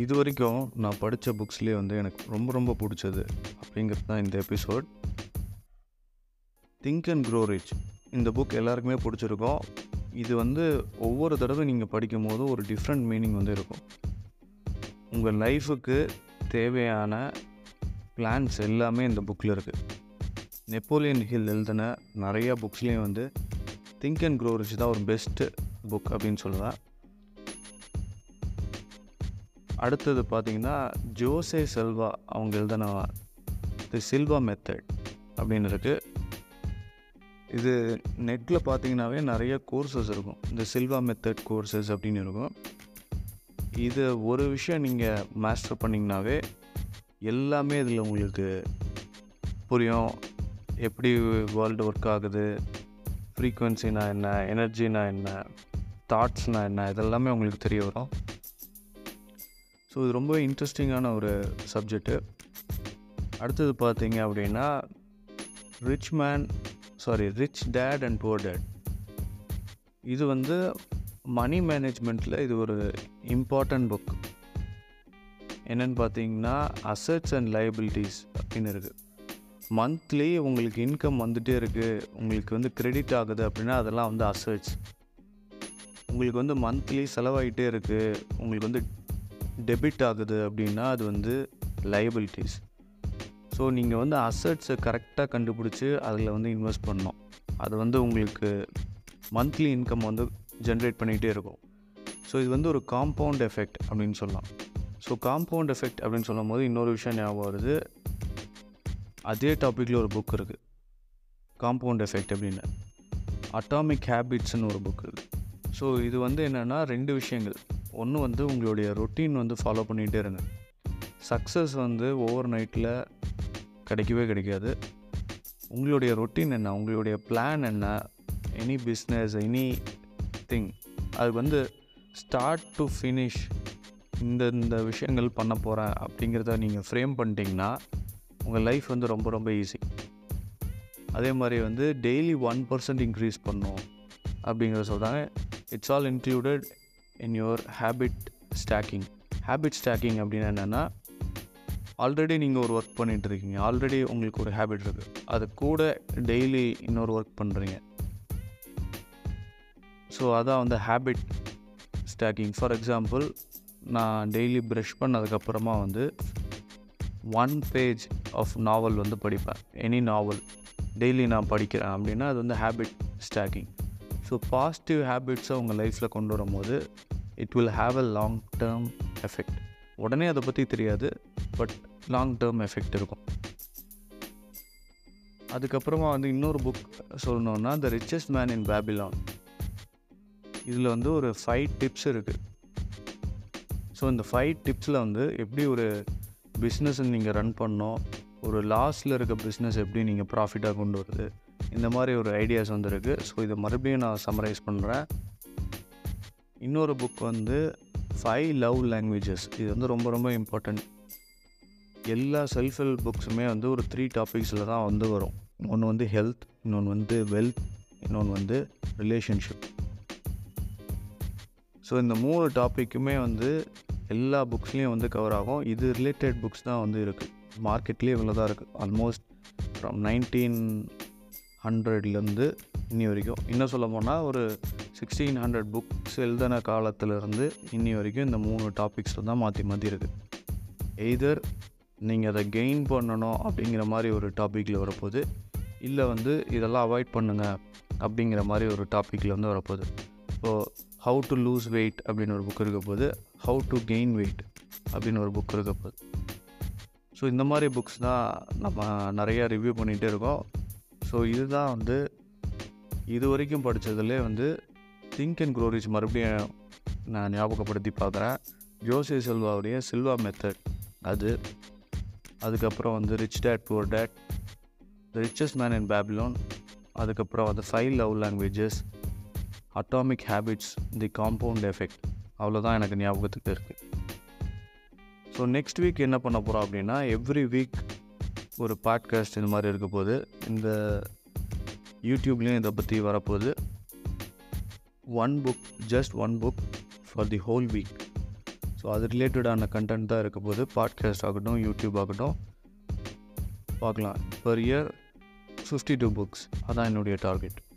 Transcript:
இது வரைக்கும் நான் படித்த புக்ஸ்லேயே வந்து எனக்கு ரொம்ப ரொம்ப பிடிச்சது அப்படிங்கிறது தான் இந்த episode think and grow rich இந்த புக் எல்லாருக்குமே பிடிச்சிருக்கும் இது வந்து ஒவ்வொரு தடவை நீங்கள் படிக்கும் போதும் ஒரு டிஃப்ரெண்ட் மீனிங் வந்து இருக்கும் உங்கள் லைஃபுக்கு தேவையான பிளான்ஸ் எல்லாமே இந்த புக்கில் இருக்குது நெப்போலியன் ஹில் எழுதின நிறைய புக்ஸ்லேயும் வந்து திங்க் அண்ட் க்ரோ ரிச் தான் ஒரு பெஸ்ட்டு புக் அப்படின்னு சொல்லுவேன் அடுத்தது பார்த்தீங்கன்னா ஜோசே செல்வா அவங்க எழுதின தி சில்வா மெத்தட் அப்படின்னு இருக்குது இது நெட்டில் பார்த்தீங்கன்னாவே நிறைய கோர்சஸ் இருக்கும் இந்த சில்வா மெத்தட் கோர்சஸ் அப்படின்னு இருக்கும் இது ஒரு விஷயம் நீங்கள் மாஸ்டர் பண்ணிங்கனாவே எல்லாமே இதில் உங்களுக்கு புரியும் எப்படி வேர்ல்டு ஒர்க் ஆகுது ஃப்ரீக்குவென்சினா என்ன எனர்ஜினா என்ன தாட்ஸ்னா என்ன இதெல்லாமே உங்களுக்கு தெரிய வரும் ஸோ இது ரொம்ப இன்ட்ரெஸ்டிங்கான ஒரு சப்ஜெக்ட்டு அடுத்தது பார்த்தீங்க அப்படின்னா rich man sorry rich dad and poor dad இது வந்து மணி மேனேஜ்மெண்ட்டில் இது ஒரு இம்பார்ட்டண்ட் புக் என்னென்னு பார்த்தீங்கன்னா அசட்ஸ் அண்ட் லைபிலிட்டிஸ் அப்படின்னு இருக்குது மந்த்லி உங்களுக்கு இன்கம் வந்துகிட்டே இருக்குது உங்களுக்கு வந்து கிரெடிட் ஆகுது அப்படின்னா அதெல்லாம் வந்து அசட்ஸ் உங்களுக்கு வந்து மந்த்லி செலவாகிட்டே இருக்குது உங்களுக்கு வந்து டெபிட் ஆகுது அப்படின்னா அது வந்து லைபிலிட்டிஸ் ஸோ நீங்கள் வந்து அசட்ஸை கரெக்டாக கண்டுபிடிச்சி அதில் வந்து இன்வெஸ்ட் பண்ணணும் அது வந்து உங்களுக்கு மந்த்லி இன்கம் வந்து ஜென்ரேட் பண்ணிகிட்டே இருக்கும் ஸோ இது வந்து ஒரு காம்பவுண்ட் எஃபெக்ட் அப்படின்னு சொல்லலாம் ஸோ காம்பவுண்ட் எஃபெக்ட் அப்படின்னு சொல்லும் போது இன்னொரு விஷயம் ஞாபகம் வருது அதே டாப்பிக்கில் ஒரு புக் இருக்குது காம்பவுண்ட் எஃபெக்ட் அப்படின்னு அட்டாமிக் ஹேபிட்ஸ்னு ஒரு புக் இருக்குது ஸோ இது வந்து என்னென்னா ரெண்டு விஷயங்கள் ஒன்று வந்து உங்களுடைய ரொட்டீன் வந்து ஃபாலோ பண்ணிகிட்டே இருங்க சக்ஸஸ் வந்து ஓவர் நைட்டில் கிடைக்கவே கிடைக்காது உங்களுடைய ரொட்டீன் என்ன உங்களுடைய பிளான் என்ன எனி பிஸ்னஸ் எனி திங் அது வந்து ஸ்டார்ட் டு ஃபினிஷ் இந்த இந்த விஷயங்கள் பண்ண போகிறேன் அப்படிங்கிறத நீங்கள் ஃப்ரேம் பண்ணிட்டீங்கன்னா உங்கள் லைஃப் வந்து ரொம்ப ரொம்ப ஈஸி அதே மாதிரி வந்து டெய்லி ஒன் பர்சன்ட் இன்க்ரீஸ் பண்ணும் அப்படிங்கிறத சொல்கிறாங்க it's all included in your habit stacking habit stacking அப்படின்னு என்னென்னா ஆல்ரெடி நீங்கள் ஒரு ஒர்க் பண்ணிகிட்டு இருக்கீங்க ஆல்ரெடி உங்களுக்கு ஒரு ஹேபிட் இருக்குது அது கூட டெய்லி இன்னொரு ஒர்க் பண்ணுறீங்க ஸோ அதான் வந்து ஹேபிட் ஸ்டாக்கிங் ஃபார் எக்ஸாம்பிள் நான் டெய்லி ப்ரஷ் பண்ணதுக்கப்புறமா வந்து ஒன் பேஜ் ஆஃப் நாவல் வந்து படிப்பேன் எனி நாவல் டெய்லி நான் படிக்கிறேன் அப்படின்னா அது வந்து ஹேபிட் ஸ்டாக்கிங் ஸோ பாசிட்டிவ் ஹேபிட்ஸை உங்கள் லைஃப்பில் கொண்டு வரும்போது it will have a long term effect உடனே அதை பற்றி தெரியாது பட் லாங் டேர்ம் எஃபெக்ட் இருக்கும் அதுக்கப்புறமா வந்து இன்னொரு புக் சொல்லணுன்னா the richest man in Babylon இதில் வந்து ஒரு ஃபைவ் டிப்ஸ் இருக்குது ஸோ இந்த ஃபைவ் டிப்ஸில் வந்து எப்படி ஒரு பிஸ்னஸை நீங்கள் ரன் பண்ணோம் ஒரு லாஸில் இருக்க பிஸ்னஸ் எப்படி நீங்கள் ப்ராஃபிட்டாக கொண்டு வருது இந்த மாதிரி ஒரு ஐடியாஸ் வந்துருக்கு ஸோ இதை மறுபடியும் நான் சம்மரைஸ் பண்ணுறேன் இன்னொரு புக் வந்து ஃபைவ் லவ் லாங்குவேஜஸ் இது வந்து ரொம்ப ரொம்ப இம்பார்ட்டண்ட் எல்லா செல்ஃப் ஹெல்ப் புக்ஸுமே வந்து ஒரு த்ரீ டாபிக்ஸில் தான் வந்து வரும் ஒன்று வந்து ஹெல்த் இன்னொன்று வந்து வெல்த் இன்னொன்று வந்து ரிலேஷன்ஷிப் ஸோ இந்த மூணு டாப்பிக்குமே வந்து எல்லா புக்ஸ்லேயும் வந்து கவர் ஆகும் இது ரிலேட்டட் புக்ஸ் தான் வந்து இருக்குது மார்க்கெட்லேயே இவ்வளோ தான் இருக்குது ஆல்மோஸ்ட் ஃப்ரம் நைன்டீன் ஹண்ட்ரட்லேருந்து இன்னி வரைக்கும் இன்னும் சொல்ல போனால் ஒரு சிக்ஸ்டீன் ஹண்ட்ரட் புக்ஸ் எழுதின காலத்துலேருந்து இன்னி வரைக்கும் இந்த மூணு டாபிக்ஸில் தான் மாற்றி மாற்றி இருக்குது எய்தர் நீங்கள் அதை கெயின் பண்ணணும் அப்படிங்கிற மாதிரி ஒரு டாப்பிக்கில் வரப்போகுது இல்லை வந்து இதெல்லாம் அவாய்ட் பண்ணுங்கள் அப்படிங்கிற மாதிரி ஒரு டாப்பிக்கில் வந்து வரப்போகுது so how to lose weight அப்படின்னு ஒரு புக் இருக்க போது ஹவு டு கெயின் வெயிட் அப்படின்னு ஒரு புக் இருக்க போகுது ஸோ இந்த மாதிரி புக்ஸ் தான் நம்ம நிறையா ரிவ்யூ பண்ணிகிட்டே இருக்கோம் ஸோ இதுதான் வந்து இது வரைக்கும் படித்ததுலே வந்து திங்க் அண்ட் க்ரோரிச் மறுபடியும் நான் ஞாபகப்படுத்தி பார்க்குறேன் ஜோசி செல்வாவுடைய சில்வா மெத்தட் அது அதுக்கப்புறம் வந்து rich dad poor dad the richest man in Babylon அதுக்கப்புறம் வந்து five love languages atomic habits the compound effect அவ்வளோதான் எனக்கு ஞாபகத்துக்கு இருக்குது ஸோ நெக்ஸ்ட் வீக் என்ன பண்ண போகிறோம் அப்படின்னா எவ்ரி வீக் ஒரு பாட்காஸ்ட் இந்த மாதிரி இருக்க போது இந்த யூடியூப்லேயும் இதை பற்றி வரப்போகுது one book just one book for the whole week so அது ரிலேட்டடான கண்டென்ட் தான் இருக்க போது பாட்காஸ்ட் ஆகட்டும் யூடியூப் ஆகட்டும் பார்க்கலாம் per year fifty two books அதான் என்னுடைய டார்கெட்